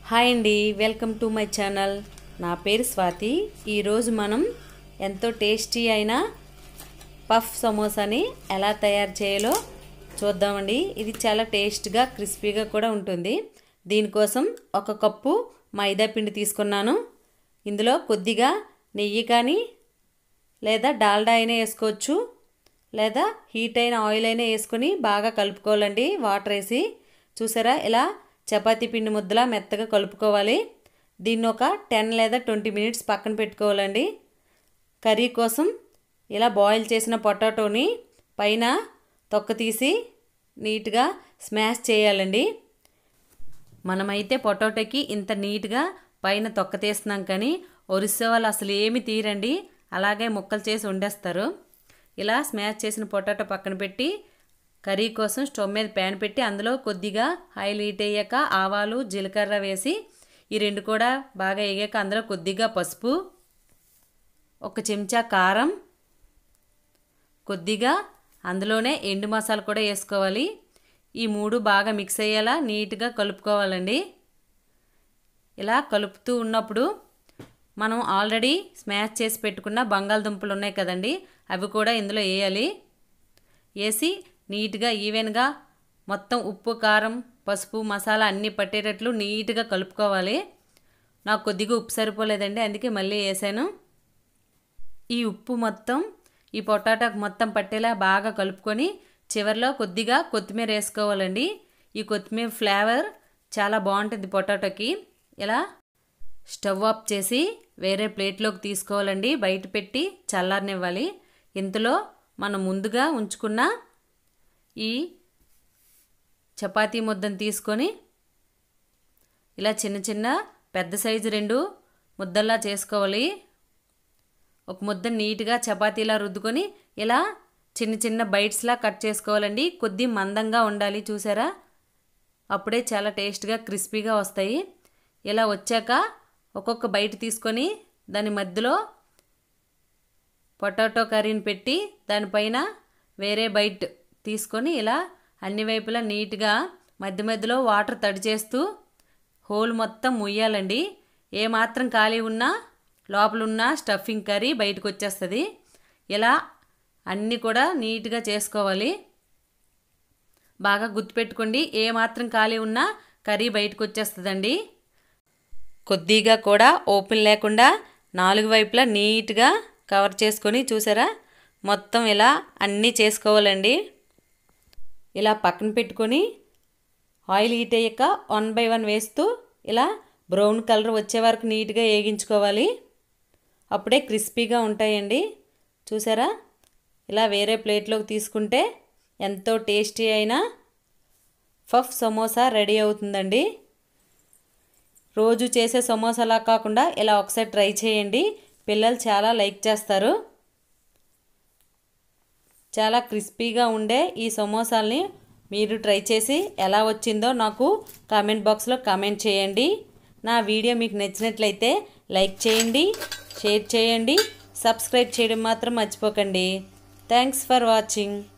hi అండి welcome to my channel నా పేరు స్వాతి ఈరోజు మనం ఎంతో టేస్టీ అయిన పఫ్ సమోసాని ఎలా తయారు చేయాలో చూద్దామండి ఇది చాలా టేస్ట్గా క్రిస్పీగా కూడా ఉంటుంది దీనికోసం ఒక కప్పు మైదా పిండి తీసుకున్నాను ఇందులో కొద్దిగా నెయ్యి కానీ లేదా డాల్డా అయినా వేసుకోవచ్చు లేదా హీట్ అయిన ఆయిల్ అయినా వేసుకొని బాగా కలుపుకోవాలండి వాటర్ వేసి చూసారా ఇలా చపాతీ పిండి ముద్దలా మెత్తగా కలుపుకోవాలి దీన్ని ఒక టెన్ లేదా ట్వంటీ మినిట్స్ పక్కన పెట్టుకోవాలండి కర్రీ కోసం ఇలా బాయిల్ చేసిన పొటాటోని పైన తొక్క తీసి నీట్గా స్మాష్ చేయాలండి మనమైతే పొటాటోకి ఇంత నీట్గా పైన తొక్క తీస్తున్నాం కానీ ఒరిస్సే వాళ్ళు అసలు ఏమి తీరండి అలాగే ముక్కలు చేసి వండేస్తారు ఇలా స్మాష్ చేసిన పొటాటో పక్కన పెట్టి కర్రీ కోసం స్టవ్ మీద ప్యాన్ పెట్టి అందులో కొద్దిగా ఆయిల్ హీట్ అయ్యాక ఆవాలు జీలకర్ర వేసి ఈ రెండు కూడా బాగా వేగాక అందులో కొద్దిగా పసుపు ఒక చెంచా కారం కొద్దిగా అందులోనే ఎండు మసాలా కూడా వేసుకోవాలి ఈ మూడు బాగా మిక్స్ అయ్యేలా నీట్గా కలుపుకోవాలండి ఇలా కలుపుతూ ఉన్నప్పుడు మనం ఆల్రెడీ స్మాష్ చేసి పెట్టుకున్న బంగాళదుంపలు ఉన్నాయి కదండి అవి కూడా ఇందులో వేయాలి వేసి నీట్గా ఈవెన్గా మొత్తం ఉప్పు కారం పసుపు మసాలా అన్నీ పట్టేటట్లు నీట్గా కలుపుకోవాలి నాకు కొద్దిగా ఉప్పు సరిపోలేదండి అందుకే మళ్ళీ వేసాను ఈ ఉప్పు మొత్తం ఈ పొటాటోకి మొత్తం పట్టేలా బాగా కలుపుకొని చివరిలో కొద్దిగా కొత్తిమీర వేసుకోవాలండి ఈ కొత్తిమీర ఫ్లేవర్ చాలా బాగుంటుంది పొటాటోకి ఇలా స్టవ్ ఆఫ్ చేసి వేరే ప్లేట్లోకి తీసుకోవాలండి బయట పెట్టి చల్లారనివ్వాలి ఇంతలో మనం ముందుగా ఉంచుకున్న ఈ చపాతీ ముద్దను తీసుకొని ఇలా చిన్న చిన్న పెద్ద సైజు రెండు ముద్దల్లా చేసుకోవాలి ఒక ముద్ద నీట్గా చపాతీలా రుద్దుకొని ఇలా చిన్న చిన్న బైట్స్లా కట్ చేసుకోవాలండి కొద్ది మందంగా ఉండాలి చూసారా అప్పుడే చాలా టేస్ట్గా క్రిస్పీగా వస్తాయి ఇలా వచ్చాక ఒక్కొక్క బయట తీసుకొని దాని మధ్యలో పొటాటో కర్రీని పెట్టి దానిపైన వేరే బైట్ తీసుకొని ఇలా అన్ని వైపులా నీట్గా మధ్య మధ్యలో వాటర్ తడి చేస్తూ హోల్ మొత్తం ముయ్యాలండి ఏమాత్రం ఖాళీ ఉన్నా లోపల ఉన్న స్టఫింగ్ కర్రీ బయటకు వచ్చేస్తుంది ఇలా అన్నీ కూడా నీట్గా చేసుకోవాలి బాగా గుర్తుపెట్టుకోండి ఏమాత్రం ఖాళీ ఉన్నా కర్రీ బయటకు వచ్చేస్తుందండి కొద్దిగా కూడా ఓపెన్ లేకుండా నాలుగు వైపులా నీట్గా కవర్ చేసుకొని చూసారా మొత్తం ఇలా అన్నీ చేసుకోవాలండి ఇలా పక్కన పెట్టుకొని ఆయిల్ హీట్ అయ్యాక వన్ బై వన్ వేస్తూ ఇలా బ్రౌన్ కలర్ వచ్చే వరకు నీట్గా వేగించుకోవాలి అప్పుడే క్రిస్పీగా ఉంటాయండి చూసారా ఇలా వేరే ప్లేట్లోకి తీసుకుంటే ఎంతో టేస్టీ అయిన ఫఫ్ సమోసా రెడీ అవుతుందండి రోజు చేసే సమోసాలా కాకుండా ఇలా ఒకసారి ట్రై చేయండి పిల్లలు చాలా లైక్ చేస్తారు చాలా క్రిస్పీగా ఉండే ఈ సమోసాల్ని మీరు ట్రై చేసి ఎలా వచ్చిందో నాకు కామెంట్ బాక్స్లో కామెంట్ చేయండి నా వీడియో మీకు నచ్చినట్లయితే లైక్ చేయండి షేర్ చేయండి సబ్స్క్రైబ్ చేయడం మాత్రం మర్చిపోకండి థ్యాంక్స్ ఫర్ వాచింగ్